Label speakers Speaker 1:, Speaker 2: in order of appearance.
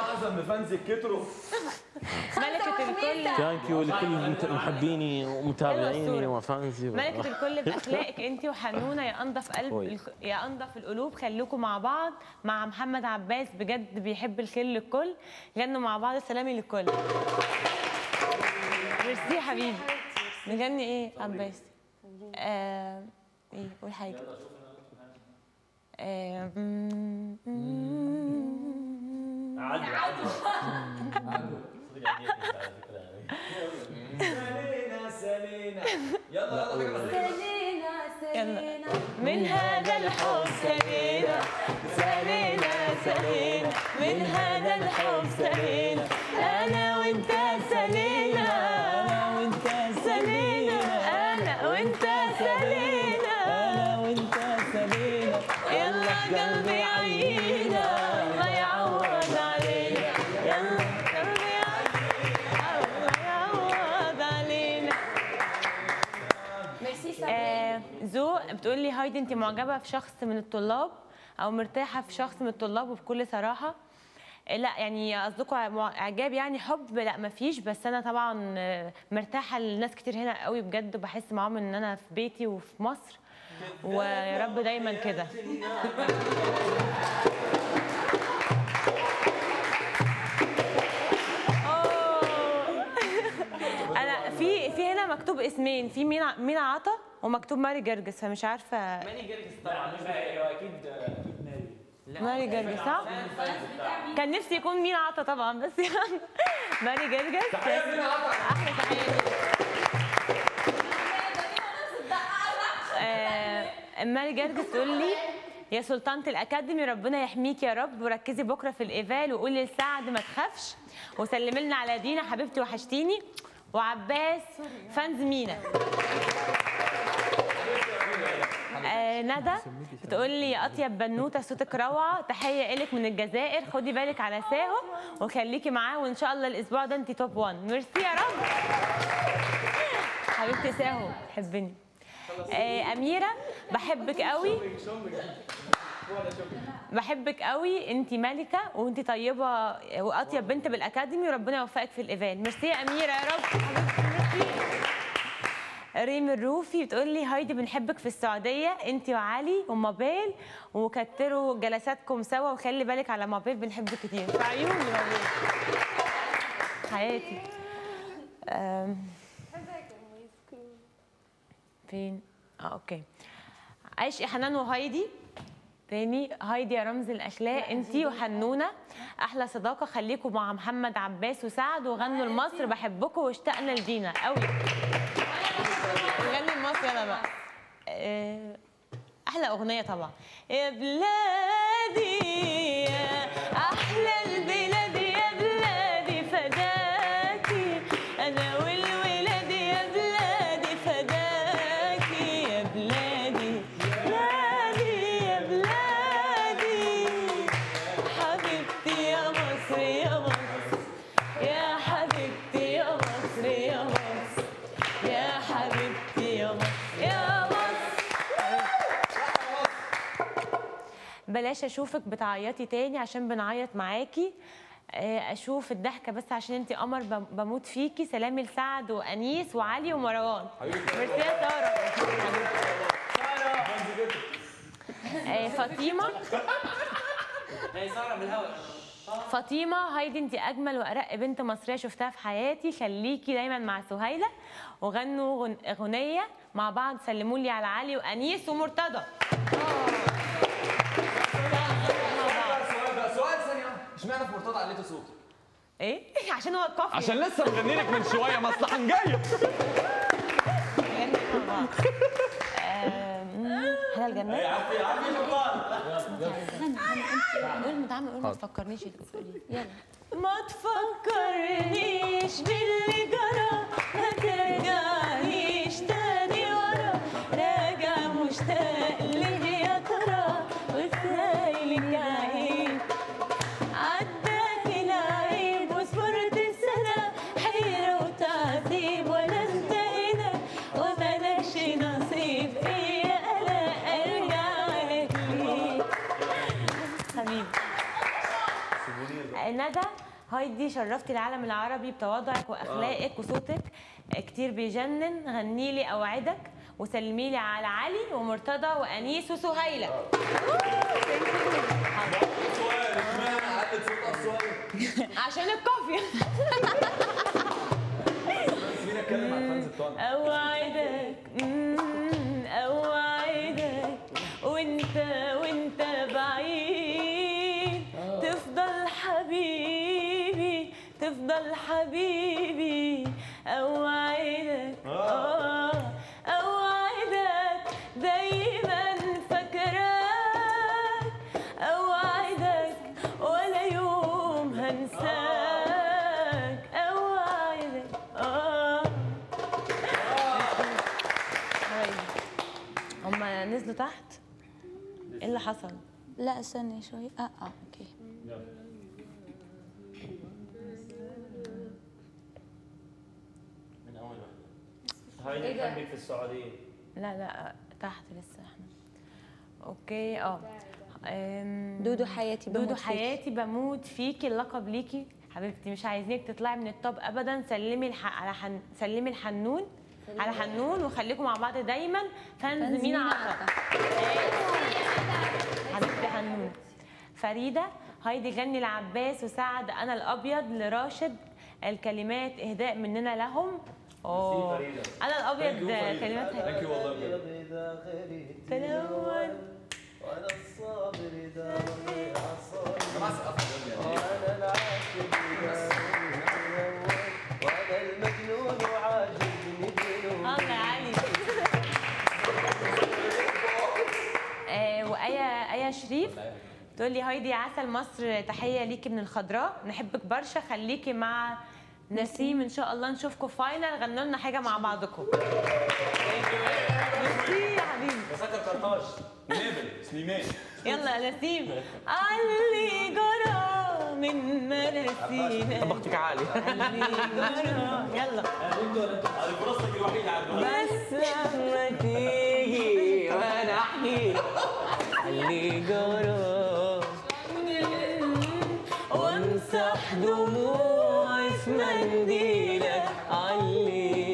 Speaker 1: معظم فانز كتروا
Speaker 2: ملكة الكل
Speaker 3: ثانك يو لكل مت- محبيني ومتابعيني
Speaker 2: الصورة.
Speaker 3: وفانزي
Speaker 2: ملكة الكل بأخلاقك أنت وحنونة يا أنظف قلب
Speaker 3: أوي.
Speaker 2: الخ- يا أنظف القلوب خليكم مع بعض مع محمد عباس بجد بيحب الخير للكل غنوا مع بعض سلامي للكل ميرسي يا حبيبي نغني إيه عباس؟ آه إيه قول حاجة آه مم، مم.
Speaker 1: سالينا سالينا يلا يلا
Speaker 4: سلينا سلينا
Speaker 2: من هذا الحب سلينا سلينا سلينا من هذا الحب سلينا انا وانت سلينا انا وانت سلينا انا وانت سلينا انا وانت سلينا يلا قلبي عينا ما يعوض علينا يلا قلبي عينا ما يعوض علينا
Speaker 4: ميرسي صبري
Speaker 2: آه، زو بتقول لي هايدي انت معجبه في شخص من الطلاب او مرتاحه في شخص من الطلاب وبكل صراحه آه، لا يعني قصدكم مع- اعجاب يعني حب لا مفيش بس انا طبعا آه، مرتاحه لناس كتير هنا قوي بجد وبحس معاهم ان انا في بيتي وفي مصر ويا رب دايما كده أوه. انا في في هنا مكتوب اسمين في مينا مينا عطا ومكتوب ماري جرجس فمش عارفه
Speaker 5: ماني جرجس طبعا مش اكيد اكيد ماري
Speaker 2: ماري جرجس صح؟ كان نفسي يكون مينا عطا طبعا بس يعني ماري جرجس احلى تحيه آه، ماري جرجس تقول لي يا سلطانة الأكاديمي ربنا يحميك يا رب وركزي بكرة في الإيفال وقولي لسعد ما تخافش وسلمي لنا على دينا حبيبتي وحشتيني وعباس فانز مينا آه ندى بتقول لي يا اطيب بنوته صوتك روعه تحيه الك من الجزائر خدي بالك على ساهو وخليكي معاه وان شاء الله الاسبوع ده انت توب 1 ميرسي يا رب حبيبتي ساهو تحبني آه اميره بحبك قوي بحبك قوي انت ملكه وانت طيبه واطيب بنت بالاكاديمي وربنا يوفقك في الايفان ميرسي يا اميره يا رب حبيبتي ميرسي ريم الروفي بتقول لي هايدي بنحبك في السعوديه انت وعلي ومابيل وكتروا جلساتكم سوا وخلي بالك على مابيل بنحبك كتير في عيوني مابيل حياتي أم. فين اه اوكي عايش حنان وهايدي تاني هايدي يا رمز الاخلاق انتي وحنونه احلى صداقه خليكم مع محمد عباس وسعد وغنوا لمصر بحبكم واشتقنا لدينا قوي نغني لمصر يلا بقى آه، احلى اغنيه طبعا يا بلادي يا احلى البلاد يا بلادي فداكي انا والولاد يا بلادي فداكي يا بلادي بلادي يا بلادي حبيبتي يا مصر يا مصر يا حبيبتي يا مصر يا مصر يا حبيبتي يا مصر يا مصر بلاش اشوفك بتعيطي تاني عشان بنعيط معاكي آه، اشوف الضحكه بس عشان انت قمر بم- بموت فيكي سلامي لسعد وانيس وعلي ومروان ميرسي يا ساره آه، فاطمه
Speaker 5: هي ساره من الهواء
Speaker 2: فاطمه هايدي انت اجمل وارق بنت مصريه شفتها في حياتي خليكي دايما مع سهيله وغنوا غن- اغنيه مع بعض سلموا لي على علي وانيس ومرتضى
Speaker 1: سؤال سؤال ثانية اشمعنى في مرتضى عليته صوت؟
Speaker 2: ايه عشان هو الكوفي
Speaker 1: عشان لسه مغني لك من شوية مصلحة جاية
Speaker 2: نغني مع بعض آم، هلا الجنات قول مدعم قول ما تفكرنيش تقولي
Speaker 4: يلا
Speaker 2: ما تفكرنيش باللي جرى ما ترجعنيش تاني ورا راجع مشتاق ليه يا ترى وسايلك عيب عداك العيب وصبرت السنة حيرة وتعذيب ولا انتهينا وملكش نصيب ايه انا ارجع لك ليه حبيبي ندى هايدي شرفتي العالم العربي بتواضعك واخلاقك وصوتك كتير بيجنن غني لي اوعدك وسلمي لي على علي ومرتضى وانيس وسهيله حاضر.
Speaker 1: سؤال اشمعنى علت صوت اصوات
Speaker 2: عشان الكافيه
Speaker 1: مين اتكلم على الفانز بتوعنا
Speaker 2: اوعدك مم، اوعدك وانت وانت بعيد تفضل حبيبي تفضل حبيبي اوعدك اه اوعدك دايما فاكراك اوعدك ولا يوم هنساك اوعدك اه طيب. هما نزلوا تحت ايه اللي حصل
Speaker 4: لا استني شوي اه اه اوكي
Speaker 3: من اول واحده
Speaker 5: هايدي بحبك في السعوديه
Speaker 2: لا لا تحت لسه احنا اوكي اه أم،
Speaker 4: دودو حياتي بموت
Speaker 2: دودو
Speaker 4: فيكي.
Speaker 2: حياتي بموت فيكي اللقب ليكي حبيبتي مش عايزينك تطلعي من التوب ابدا سلمي الح... على حن... سلمي الحنون على حنون وخليكم مع بعض دايما فانز
Speaker 4: فانز
Speaker 2: مينا
Speaker 4: مينا
Speaker 2: عطا حبيبتي حنون فريده هايدي غني لعباس وسعد انا الابيض لراشد الكلمات اهداء مننا لهم اوه
Speaker 5: فريدة.
Speaker 2: انا الابيض كلمات
Speaker 1: ثانك يو والله بجد
Speaker 2: تلون
Speaker 6: وانا الصابر داوي عصاري
Speaker 1: جماعه سقفوا بجد يعني
Speaker 6: وانا العاشق داوي وانا المجنون وعاجبني جنون
Speaker 2: الله يا علي آه، وآية آية شريف تقول لي هايدي عسل مصر تحية ليكي من الخضراء نحبك برشا خليكي مع نسيم ان شاء الله نشوفكم فاينل غنوا لنا حاجه مع بعضكم ميرسي يا حبيبي
Speaker 1: بسكر كرطاج نابل سليمان
Speaker 2: يلا يا نسيم علي جرى من مرسينا
Speaker 3: طبختك عالي
Speaker 2: علي جرى يلا
Speaker 1: هذه فرصتك الوحيده على الدنيا
Speaker 3: بس لما تيجي وانا احكي اللي جرى
Speaker 2: وامسح
Speaker 3: دموعي في منديلك علي